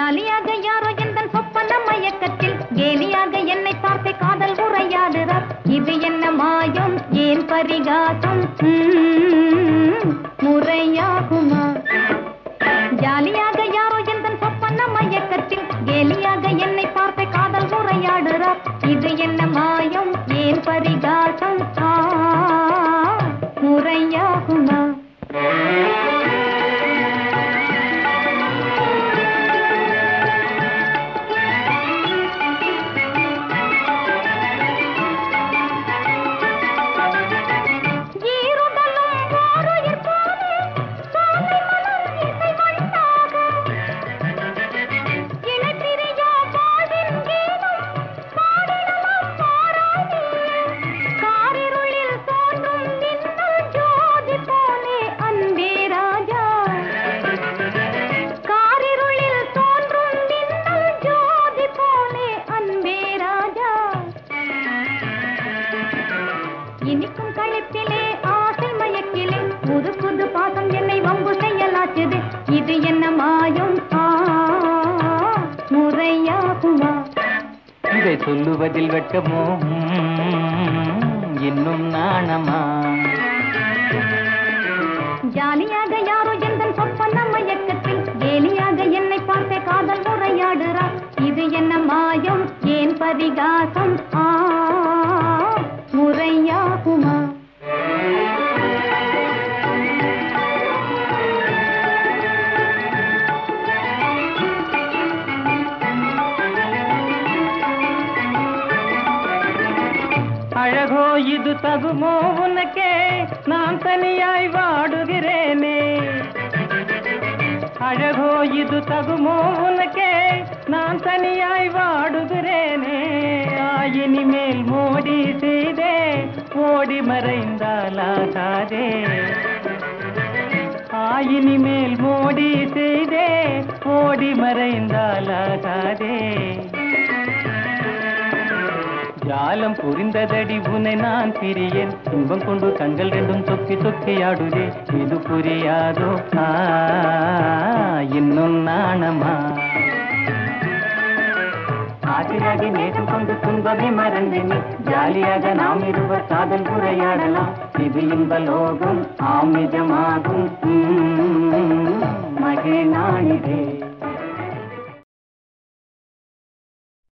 ஜாலியாக யாரோ எந்த சொப்பன மயக்கத்தில் கேலியாக என்னை பார்த்து காதல் உரையாடுறார் இது என்ன மாயம் ஏன் பரிகாசம் ம்ம், முறையாகுமா ஜாலியாக யாரோ எந்த சொப்பன மயக்கத்தில் கேலியாக என்னை பார்த்து காதல் உரையாடுறார் இது என்ன மாயம் ஏன் பரிகாசம் ஆ, முறையாகுமா ஈருடலும் ஓருயிர் போலே சோலை மலர் இசை வண்ணாக. இணைப்பிரியா வாழ்வின் கீதம் பாடிடலாம் பாராதே. காரிருளில் தோன்றும் மின்னல் ஜோதி போலே அன்பே ராஜா. காரிருளில் தோன்றும் மின்னல் ஜோதி போலே அன்பே ராஜா இனிக்கும் கழுத்திலே ஆசை மயக்கிலே புது புது பாசம் என்னை வம்பு செய்யலாச்சுது இது என்ன மாயம் ஆ, முறையாகுமா இதை சொல்லுவதில் வெட்கமோ ம்ம், இன்னும் நாணமா ஜாலியாக யாரோ எந்த சொப்பன மயக்கத்தில் கேலியாக என்னை பார்த்து காதல் உரையாடுறார் இது என்ன மாயம் ஏன் பரிகாசம் ஆ முறையாகுமா அழகோ இது தகுமோ உனக்கே நான் தனியாய் வாடுகிறேனே அழகோ இது தகுமோ உனக்கே நான் தனியாய் வாடுகிறேனே ஆயினி மேல் மோடி செய்தே ஓடி மறைந்தாலாகாதே ஆயினி மேல் மோடி செய்தே ஓடி மறைந்தாலாகாதே ஜாலம் புரிந்ததடி உன்னை நான் பிரியேன் இன்பம் கொண்டு கண்கள் ரெண்டும் தொக்கி தொக்கி ஆடுதே இது புரியாதோ ஆ, இன்னும் நாணமா ஆசையாகி நேற்று கொண்டு துன்பமே மறந்தினி ஜாலியாக நாம் இருவர் காதல் உரையாடலாம் இது இன்ப லோகம் ஆமிஜமாகும் மகே நாளிதே